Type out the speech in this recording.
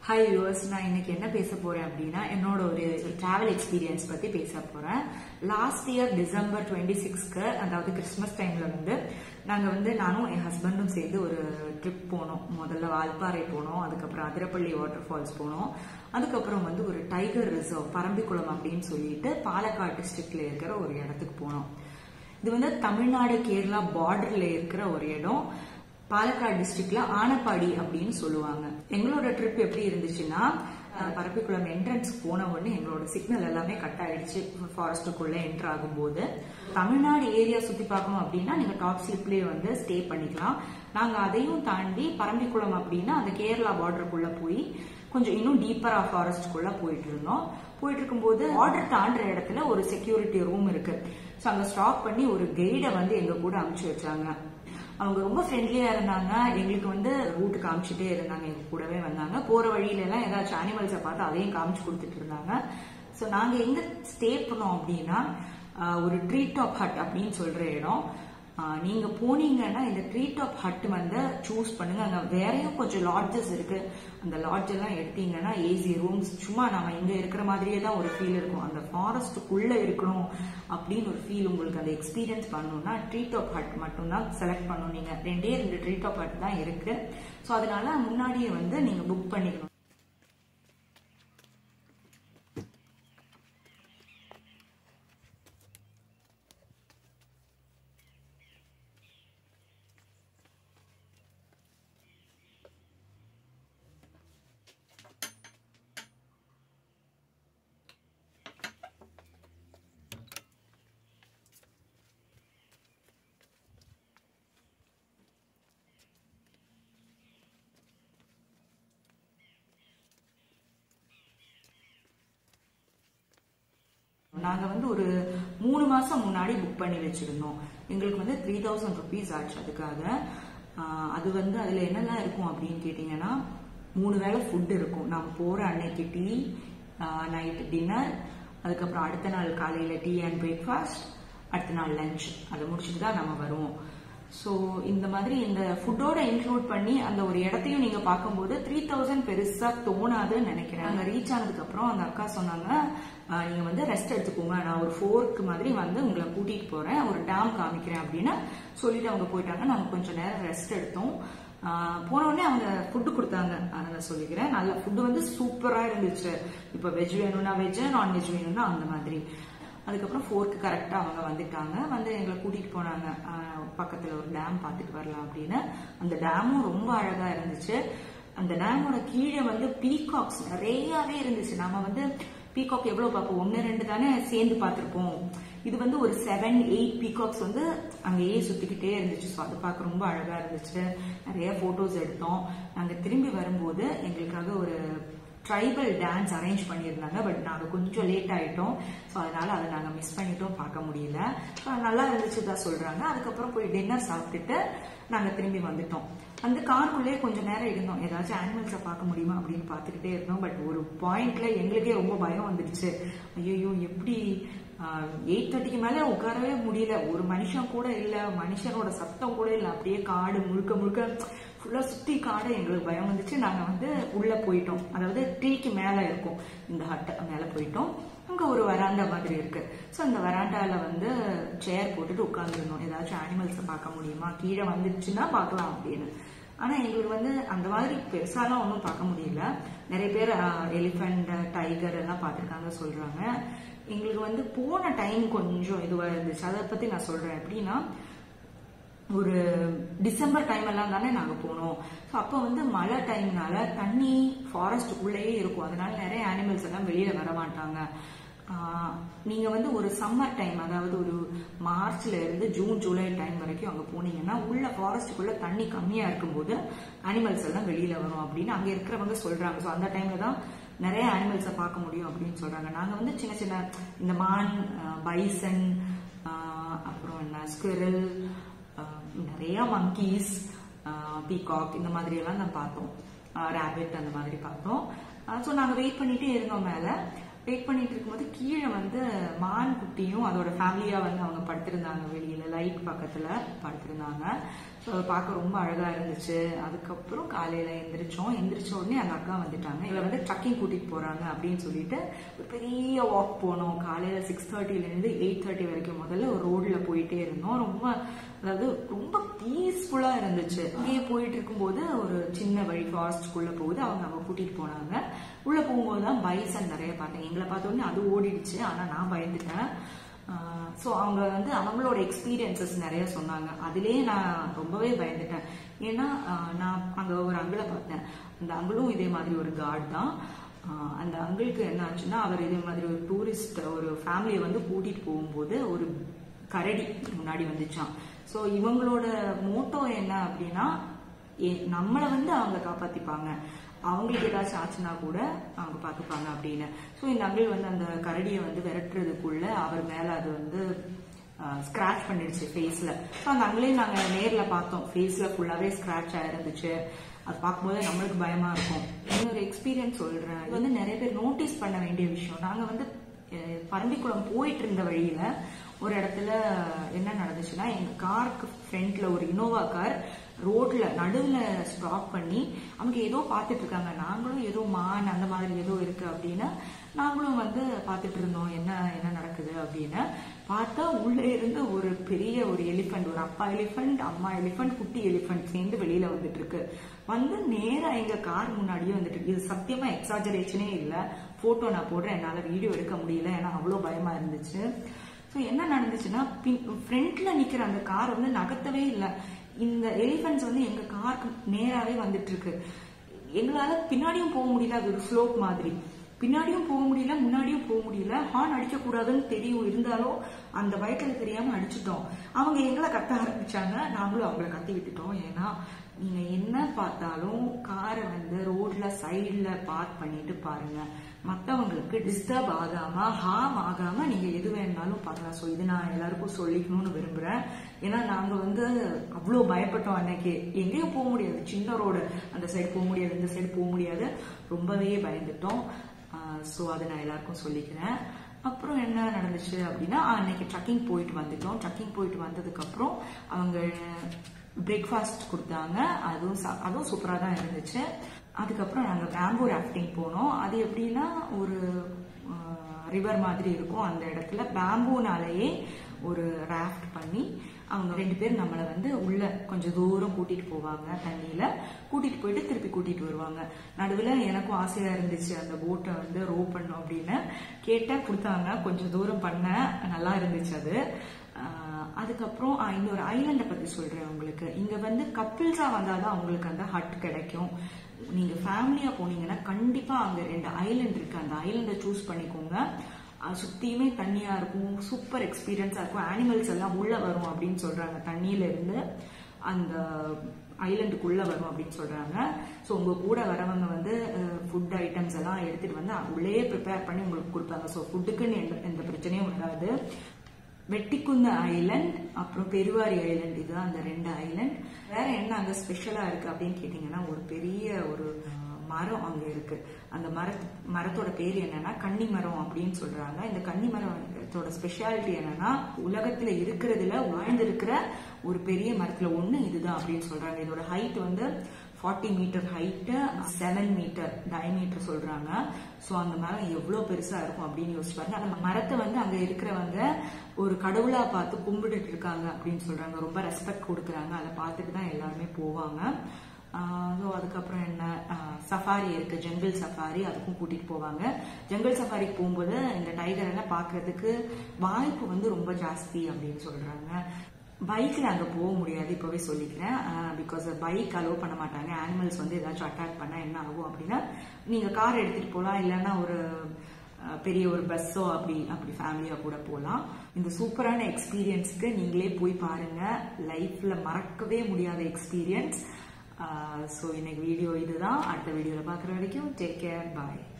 Hi viewers நான் இன்னைக்கு என்ன பேச போறேன் அப்படின்னா என்னோட ஒரு டிராவல் எக்ஸ்பீரியன்ஸ் பத்தி பேச போறேன் லாஸ்ட் இயர் டிசம்பர் டுவெண்ட்டி சிக்ஸ்க்கு அதாவது கிறிஸ்மஸ் டைம்ல வந்து நாங்க வந்து நானும் என் ஹஸ்பண்டும் சேர்ந்து ஒரு ட்ரிப் போனோம் முதல்ல வால்பாறை போனோம் அதுக்கப்புறம் அதிரப்பள்ளி வாட்டர் ஃபால்ஸ் போனோம் அதுக்கப்புறம் வந்து ஒரு டைகர் ரிசர்வ் பரம்பிக்குளம் அப்படின்னு சொல்லிட்டு பாலக்காடு டிஸ்ட்ரிக்ட்ல இருக்கிற ஒரு இடத்துக்கு போனோம் இது வந்து தமிழ்நாடு கேரளா பார்டர்ல இருக்கிற ஒரு இடம் பாலக்காடு டிஸ்ட்ரிக்ட்ல ஆனப்பாடி அப்படின்னு சொல்லுவாங்க எங்களோட ட்ரிப் எப்படி இருந்துச்சுன்னா அஹ், பரப்பிக்குளம் என்ட்ரன்ஸ் போன உடனே எங்களோட சிக்னல் எல்லாமே கட் ஆயிடுச்சு ஃபாரஸ்ட்டுக்குள்ள என்டர் ஆகும்போது தமிழ்நாடு ஏரியா சுத்தி பார்க்கணும் அப்படின்னா நீங்க டாப் ஸ்லிப்லயே வந்து ஸ்டே பண்ணிக்கலாம் நாங்க அதையும் தாண்டி பரம்பிக்குளம் அப்படின்னா அந்த கேரளா பார்டருக்குள்ள போய் கொஞ்சம் இன்னும் டீப்பரா ஃபாரஸ்ட்குள்ள போயிட்டு இருந்தோம் போயிட்டு இருக்கும்போது பார்டர் தாண்டுற இடத்துல ஒரு செக்யூரிட்டி ரூம் இருக்கு ஸோ அங்க ஸ்டாப் பண்ணி ஒரு கைடை வந்து எங்க கூட அனுப்பிச்சு வச்சாங்க அவங்க ரொம்ப ஃப்ரெண்ட்லியா இருந்தாங்க எங்களுக்கு வந்து ரூட் காமிச்சிட்டே இருந்தாங்க எங்க கூடவே வந்தாங்க போற வழியில எல்லாம் ஏதாச்சும் அனிமல்ஸை பார்த்து அதையும் காமிச்சு கொடுத்துட்டு இருந்தாங்க ஸோ நாங்க எங்க ஸ்டே பண்ணோம் அப்படின்னா ஆஹ், ஒரு ட்ரீ டாப் ஹட் அப்படின்னு சொல்ற இடம் ஆஹ், நீங்க போனீங்கன்னா இந்த ட்ரீ டாப் ஹட் வந்து சூஸ் பண்ணுங்க அங்க வேறையும் கொஞ்சம் லாட்ஜஸ் இருக்கு அந்த லாட்ஜ் எல்லாம் எடுத்தீங்கன்னா ஏசி ரூம்ஸ் சும்மா நம்ம இங்க இருக்கிற மாதிரியே தான் ஒரு ஃபீல் இருக்கும் அந்த ஃபாரஸ்ட்டுக்குள்ள இருக்கணும் அப்படின்னு ஒரு ஃபீல் உங்களுக்கு அந்த எக்ஸ்பீரியன்ஸ் பண்ணணும்னா ட்ரீ டாப் ஹட் மட்டும் தான் செலக்ட் பண்ணணும் நீங்க ரெண்டே ரெண்டு ட்ரீ டாப் ஹட் தான் இருக்கு ஸோ அதனால முன்னாடியே வந்து நீங்க புக் பண்ணிக்கணும் நாங்க வந்து ஒரு மூணு மாசம் முன்னாடி புக் பண்ணி வச்சிருந்தோம் எங்களுக்கு வந்து த்ரீ தௌசண்ட் ருபீஸ் ஆச்சு அதுக்காக ஆஹ் அது வந்து அதுல என்னெல்லாம் இருக்கும் அப்படின்னு கேட்டீங்கன்னா மூணு வேளை ஃபுட் இருக்கும் நம்ம போற அன்னைக்கு டீ நைட் டின்னர் அதுக்கப்புறம் அடுத்த நாள் காலையில டீ அண்ட் பிரேக்ஃபாஸ்ட் அடுத்த நாள் லஞ்ச் அதை முடிச்சுட்டு தான் நம்ம வருவோம் ஸோ இந்த மாதிரி இந்த ஃபுட்டோட இன்க்ளூட் பண்ணி அந்த ஒரு இடத்தையும் நீங்க பார்க்கும்போது த்ரீ தௌசண்ட் பெருசா தோணாதுன்னு நினைக்கிறேன் அங்க ரீச் ஆனதுக்கு அப்புறம் அந்த அக்கா சொன்னாங்க "ஆஹ், நீங்க வந்து ரெஸ்ட் எடுத்துக்கோங்க நான் ஒரு ஃபோர்க்கு மாதிரி வந்து உங்களை கூட்டிட்டு போறேன் ஒரு டேம் காமிக்கிறேன் அப்படின்னு சொல்லிட்டு அவங்க போயிட்டாங்க நாங்க கொஞ்சம் நேரம் ரெஸ்ட் எடுத்தோம் ஆஹ், போன உடனே அவங்க ஃபுட்டு கொடுத்தாங்க அதை சொல்லிக்கிறேன் நல்ல ஃபுட்டு வந்து சூப்பரா இருந்துச்சு இப்போ வெஜ் வேணும்னா வெஜ் நான்வெஜ் வேணும்னா அந்த மாதிரி அதுக்கப்புறம் ஃபோர்க்கு கரெக்டாக அவங்க வந்துட்டாங்க வந்து எங்களை கூட்டிட்டு போனாங்க ஆஹ் பக்கத்துல ஒரு டேம் பார்த்துட்டு வரலாம் அப்படின்னு அந்த டேமும் ரொம்ப அழகா இருந்துச்சு அந்த டேமோட கீழே வந்து பீகாக்ஸ் நிறையவே இருந்துச்சு நாம வந்து பீகாக் எவ்வளவு பார்ப்போம் ஒன்னு ரெண்டு தானே சேர்ந்து பார்த்திருப்போம் இது வந்து ஒரு செவன் எயிட் பீகாக்ஸ் வந்து அங்கேயே சுத்திக்கிட்டே இருந்துச்சு ஸோ அது பார்க்க ரொம்ப அழகா இருந்துச்சு நிறைய போட்டோஸ் எடுத்தோம் நாங்க திரும்பி வரும்போது எங்களுக்காக ஒரு ட்ரைபல் டான்ஸ் அரேஞ்ச் பண்ணியிருந்தாங்க பட் நாங்கள் கொஞ்சம் லேட் ஆயிட்டோம் ஸோ அதனால அதை நாங்கள் மிஸ் பண்ணிட்டோம் பார்க்க முடியல So, நல்லா இருந்துச்சு தான் சொல்றாங்க அதுக்கப்புறம் போய் டின்னர் சாப்பிட்டுட்டு நாங்கள் திரும்பி வந்துட்டோம் அந்த காருக்குள்ளேயே கொஞ்சம் நேரம் இருந்தோம் ஏதாச்சும் அனிமல்ஸை பார்க்க முடியுமா அப்படின்னு பார்த்துக்கிட்டே இருந்தோம் பட் ஒரு பாயிண்ட்ல எங்களுக்கே ரொம்ப பயம் வந்துடுச்சு ஐயோ எப்படி எயிட் தேர்ட்டிக்கு மேலே உட்காரவே முடியல ஒரு மனுஷன் கூட இல்லை மனுஷனோட சத்தம் கூட இல்லை அப்படியே காடு முழுக்க முழுக்க ஃபுல்லா சுத்தி காடு எங்களுக்கு பயம் வந்துச்சு நாங்க வந்து உள்ள போயிட்டோம் அதாவது ட்ரீக்கு மேல இருக்கும் இந்த ஹட் மேல போயிட்டோம் அங்க ஒரு வராண்டா மாதிரி இருக்கு ஸோ அந்த வராண்டால வந்து சேர் போட்டுட்டு உட்காந்துருந்தோம் ஏதாச்சும் அனிமல்ஸை பார்க்க முடியுமா கீழே வந்துச்சுன்னா பார்க்கலாம் அப்படின்னு ஆனா எங்களுக்கு வந்து அந்த மாதிரி பெருசாலாம் ஒன்றும் பார்க்க முடியல நிறைய பேர் எலிஃபண்ட் டைகர் எல்லாம் பார்த்துருக்காங்க சொல்றாங்க எங்களுக்கு வந்து போன டைம் கொஞ்சம் இதுவா இருந்துச்சு அதை பத்தி நான் சொல்றேன் எப்படின்னா ஒரு டிசம்பர் டைம் எல்லாம் தானே நாங்க போனோம் ஸோ அப்போ வந்து மழை டைம்னால தண்ணி ஃபாரஸ்ட்டுக்குள்ளேயே இருக்கும் அதனால நிறைய அனிமல்ஸ் எல்லாம் வெளியில வர மாட்டாங்க ஆஹ் நீங்க வந்து ஒரு சம்மர் டைம் அதாவது ஒரு மார்ச்ல இருந்து ஜூன் ஜூலை டைம் வரைக்கும் அங்க போனீங்கன்னா உள்ள ஃபாரஸ்ட்டுக்குள்ள தண்ணி கம்மியா இருக்கும்போது அனிமல்ஸ் எல்லாம் வெளியில வரும் அப்படின்னு அங்க இருக்கிறவங்க சொல்றாங்க ஸோ அந்த டைம்ல தான் நிறைய அனிமல்ஸை பார்க்க முடியும் அப்படின்னு சொல்றாங்க நாங்க வந்து சின்ன சின்ன இந்த மான் பைசன் அப்புறம் என்ன ஸ்குரல் நிறைய மங்கீஸ் பீகாக் இந்த மாதிரி எல்லாம் நான் பார்த்தோம் ரேபிட் அந்த மாதிரி பார்த்தோம் ஸோ நாங்கள் வெயிட் பண்ணிட்டே இருந்தோம் மேலே வெயிட் பண்ணிட்டு இருக்கும்போது கீழே வந்து மான் குட்டியும் அதோட ஃபேமிலியா வந்து அவங்க படுத்திருந்தாங்க வெளியில லைட் பக்கத்துல படுத்திருந்தாங்க ஸோ ஸோ அதை பார்க்க ரொம்ப அழகா இருந்துச்சு அதுக்கப்புறம் காலையில எந்திரிச்சோம் எந்திரிச்ச உடனே அந்த அக்கா வந்துட்டாங்க இவளை வந்து ட்ரக்கிங் கூட்டிட்டு போறாங்க அப்படின்னு சொல்லிட்டு ஒரு பெரிய வாக் போனோம் காலையில சிக்ஸ் இருந்து எயிட் தேர்ட்டி வரைக்கும் முதல்ல ஒரு ரோட்ல போயிட்டே இருந்தோம் ரொம்ப அதாவது ரொம்ப பீஸ்ஃபுல்லா இருந்துச்சு அங்கேயே போயிட்டு இருக்கும்போது ஒரு சின்ன வழி ஃபாரஸ்ட்குள்ள போகுது அவங்க அவங்க கூட்டிட்டு போனாங்க உள்ள போகும்போது தான் பைசன் நிறைய பார்த்தேன் எங்களை பார்த்த உடனே அது ஓடிடுச்சு ஆனா நான் பயந்துட்டேன் ஸோ அவங்க வந்து அவங்களோட எக்ஸ்பீரியன்சஸ் நிறைய சொன்னாங்க அதுலேயே நான் ரொம்பவே பயந்துட்டேன் ஏன்னா ஆஹ் நான் அங்கே ஒரு அங்கிளை பார்த்தேன் அந்த அங்கிளும் இதே மாதிரி ஒரு கார்டு தான் ஆஹ் அந்த அங்கிளுக்கு என்ன ஆச்சுன்னா அவர் இதே மாதிரி ஒரு டூரிஸ்ட் ஒரு ஃபேமிலியை வந்து கூட்டிட்டு போகும்போது ஒரு கரடி முன்னாடி வந்துச்சான் ஸோ இவங்களோட மோட்டோ என்ன அப்படின்னா ஏ- நம்மளை வந்து அவங்க காப்பாத்திப்பாங்க அவங்களுக்கு ஏதாச்சும் ஆச்சுன்னா கூட அவங்க பார்த்துப்பாங்க அப்படின்னு ஸோ இந்த அங்கிள் வந்து அந்த கரடியை வந்து விரட்டுறதுக்குள்ள அவர் மேல அது வந்து ஸ்கிராச் பண்ணிடுச்சு ஃபேஸ்ல ஸோ அந்த அங்கிளையும் நாங்க நேர்ல பார்த்தோம் ஃபேஸ்ல ஃபுல்லாவே ஸ்கிராச் ஆயிருந்துச்சு அது பார்க்கும்போது நம்மளுக்கு பயமா இருக்கும் இன்னொரு எக்ஸ்பீரியன்ஸ் சொல்றேன் இது வந்து நிறைய பேர் நோட்டீஸ் பண்ண வேண்டிய விஷயம் நாங்க வந்து அஹ், பரம்பிக்குளம் போயிட்டு இருந்த வழியில ஒரு இடத்துல என்ன நடந்துச்சுன்னா எங்க காருக்கு ஃப்ரண்ட்ல ஒரு இனோவா கார் ரோட்ல நடுவுல ஸ்டாப் பண்ணி அவங்க ஏதோ பார்த்துட்டு இருக்காங்க நாங்களும் ஏதோ மான் அந்த மாதிரி ஏதோ இருக்கு அப்படின்னு நாங்களும் வந்து பார்த்துட்டு இருந்தோம் என்ன என்ன நடக்குது அப்படின்னு பார்த்தா உள்ள இருந்து ஒரு பெரிய ஒரு எலிஃபண்ட் ஒரு அப்பா எலிஃபண்ட் அம்மா எலிஃபண்ட் குட்டி எலிஃபண்ட் சேர்ந்து வெளியில வந்துட்டு இருக்கு வந்து நேரா எங்க கார் முன்னாடியே வந்துட்டு இருக்கு. இது சத்தியமா எக்ஸாஜரேஷனே இல்ல போட்டோ நான் போடுறேன் என்னால வீடியோ எடுக்க முடியல ஏன்னா அவ்வளவு பயமா இருந்துச்சு ஸோ என்ன நடந்துச்சுன்னா ஃப்ரண்ட்ல நிக்கிற அந்த கார் வந்து நகர்த்தவே இல்லை இந்த எலிஃபென்ட்ஸ் வந்து எங்க காருக்கு நேராவே வந்துட்டு இருக்கு எங்களால பின்னாடியும் போக முடியல அது ஒரு ஸ்லோப் மாதிரி பின்னாடியும் போக முடியல முன்னாடியும் போக முடியல ஹார்ன் அடிக்க கூடாதுன்னு தெரியும் இருந்தாலும் அந்த பயத்துல தெரியாம அடிச்சிட்டோம் அவங்க எங்களை கத்த ஆரம்பிச்சாங்க நாங்களும் அவங்கள கத்தி விட்டுட்டோம் ஏன்னா நீங்க என்ன பார்த்தாலும் காரை வந்து ரோட்ல சைடுல பார்க் பண்ணிட்டு பாருங்க மத்தவங்களுக்கு டிஸ்டர்ப் ஆகாம ஹார்ம் ஆகாம நீங்க எது வேணாலும் பார்க்கலாம் ஸோ இது நான் எல்லாருக்கும் சொல்லிக்கணும்னு விரும்புறேன் ஏன்னா நாங்க வந்து அவ்வளோ பயப்பட்டோம் அன்னைக்கு எங்கேயும் போக முடியாது சின்ன ரோடு அந்த சைடு போக முடியாது இந்த சைடு போக முடியாது ரொம்பவே பயந்துட்டோம் ஸோ அதை நான் எல்லாருக்கும் சொல்லிக்கிறேன் அப்புறம் என்ன நடந்துச்சு அப்படின்னா ஆ, அன்னைக்கு ட்ரக்கிங் போயிட்டு வந்துட்டோம் ட்ரக்கிங் போயிட்டு வந்ததுக்கு அப்புறம் அவங்க பிரேக்ஃபாஸ்ட் கொடுத்தாங்க அதுவும் சா- அதுவும் சூப்பராக தான் இருந்துச்சு அதுக்கப்புறம் நாங்கள் பேம்பூ ராஃப்டிங் போனோம் அது எப்படின்னா ஒரு ரிவர் மாதிரி இருக்கும் அந்த இடத்துல பேம்பூனாலேயே ஒரு ராஃப்ட் பண்ணி அவங்க ரெண்டு பேர் நம்மளை வந்து உள்ள கொஞ்சம் தூரம் கூட்டிட்டு போவாங்க தண்ணியில கூட்டிட்டு போயிட்டு திருப்பி கூட்டிட்டு வருவாங்க நடுவுல எனக்கும் ஆசையா இருந்துச்சு அந்த போட்டை வந்து ரோ பண்ணும் அப்படின்னு கேட்டா கொடுத்தாங்க கொஞ்சம் தூரம் பண்ண நல்லா இருந்துச்சு அது ஆஹ் அதுக்கப்புறம் ஆஹ் இன்னொரு ஐலண்டை பத்தி சொல்றேன் உங்களுக்கு இங்க வந்து கப்பிள்ஸா வந்தாதான் அவங்களுக்கு அந்த ஹட் கிடைக்கும் நீங்க ஃபேமிலியா போனீங்கன்னா கண்டிப்பா அங்க ரெண்டு ஐலண்ட் இருக்கு அந்த ஐலண்டை சூஸ் பண்ணிக்கோங்க அஹ் சுத்தியுமே தண்ணியா இருக்கும் சூப்பர் எக்ஸ்பீரியன்ஸா இருக்கும் அனிமல்ஸ் எல்லாம் உள்ள வரும் அப்படின்னு சொல்றாங்க தண்ணியில இருந்து அந்த ஐலண்டுக்குள்ள வரும் அப்படின்னு சொல்றாங்க ஸோ உங்க கூட வரவங்க வந்து ஃபுட் ஐட்டம்ஸ் எல்லாம் எடுத்துட்டு வந்து உள்ளே ப்ரிப்பேர் பண்ணி உங்களுக்கு கொடுப்பாங்க ஸோ ஃபுட்டுக்குன்னு எந்த எந்த பிரச்சனையும் வராது வெட்டிக்குந்த ஐலண்ட் அப்புறம் பெருவாரி ஐலண்ட் இதுதான் அந்த ரெண்டு ஐலண்ட் வேற என்ன அங்க ஸ்பெஷலா இருக்கு அப்படின்னு கேட்டீங்கன்னா ஒரு பெரிய ஒரு அஹ், மரம் அங்க இருக்கு அந்த மரத் மரத்தோட பேர் என்னன்னா கன்னி மரம் அப்படின்னு சொல்றாங்க இந்த கன்னி மரத்தோட ஸ்பெஷாலிட்டி என்னன்னா உலகத்துல இருக்கிறதுல வாழ்ந்திருக்கிற ஒரு பெரிய மரத்துல ஒண்ணு இதுதான் அப்படின்னு சொல்றாங்க இதோட ஹைட் வந்து forty metre height seven metre diameter சொல்றாங்க ஸோ அந்த மரம் எவ்வளோ பெருசா இருக்கும் அப்படின்னு யோசிச்சு பாருங்க அந்த மரத்தை வந்து அங்க இருக்கிறவங்க ஒரு கடவுளா பார்த்து கும்பிட்டுட்டு இருக்காங்க அப்படின்னு சொல்றாங்க ரொம்ப ரெஸ்பெக்ட் கொடுக்குறாங்க அதை பார்த்துட்டு தான் எல்லாருமே போவாங்க ஸோ அதுக்கப்புறம் என்ன சஃபாரி இருக்கு ஜங்கிள் சஃபாரி அதுக்கும் கூட்டிட்டு போவாங்க ஜங்கிள் சஃபாரிக்கு போகும்போது இந்த டைகர் எல்லாம் பார்க்கிறதுக்கு வாய்ப்பு வந்து ரொம்ப ஜாஸ்தி அப்படின்னு சொல்றாங்க பைக்ல அங்க போக முடியாது இப்பவே சொல்லிக்கிறேன் பிகாஸ் பைக் அலோவ் பண்ண மாட்டாங்க அனிமல்ஸ் வந்து ஏதாச்சும் அட்டாக் பண்ணா என்ன ஆகும் அப்படின்னா நீங்க கார் எடுத்துட்டு போலாம் இல்லைன்னா ஒரு அஹ், பெரிய ஒரு பஸ்ஸோ அப்படி அப்படி ஃபேமிலியா கூட போகலாம் இந்த சூப்பரான எக்ஸ்பீரியன்ஸ்க்கு நீங்களே போய் பாருங்க லைஃப்ல மறக்கவே முடியாத எக்ஸ்பீரியன்ஸ் ஸோ இன்னைக்கு வீடியோ இதுதான் அடுத்த வீடியோல பார்க்குற வரைக்கும் டேக் கேர் பாய்